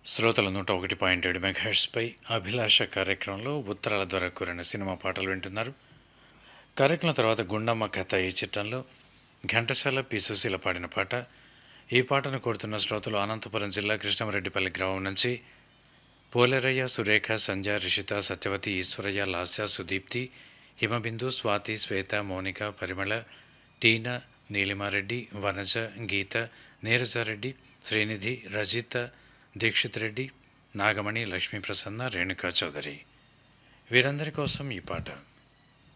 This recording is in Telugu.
శ్రోతల నూట ఒకటి పాయింట్ ఏడు మెగాహెడ్స్పై అభిలాష కార్యక్రమంలో ఉత్తరాల ద్వారా కూరిన సినిమా పాటలు వింటున్నారు కార్యక్రమం తర్వాత గుండమ్మ కథ ఈ చిత్రంలో ఘంటసాల పి సుశీల పాడిన పాట ఈ పాటను కోరుతున్న శ్రోతలు అనంతపురం జిల్లా కృష్ణమరెడ్డిపల్లి గ్రామం నుంచి పోలేరయ్య సురేఖ సంధ్య రిషిత సత్యవతి ఈశ్వరయ్య లాస్య సుదీప్తి హిమబిందు స్వాతి శ్వేత మౌనిక పరిమళ టీనా నీలిమారెడ్డి వనజ గీత నీరజారెడ్డి శ్రీనిధి రజిత దీక్షిత్ రెడ్డి నాగమణి లక్ష్మీ ప్రసన్న రేణుకా చౌదరి వీరందరి కోసం ఈ పాట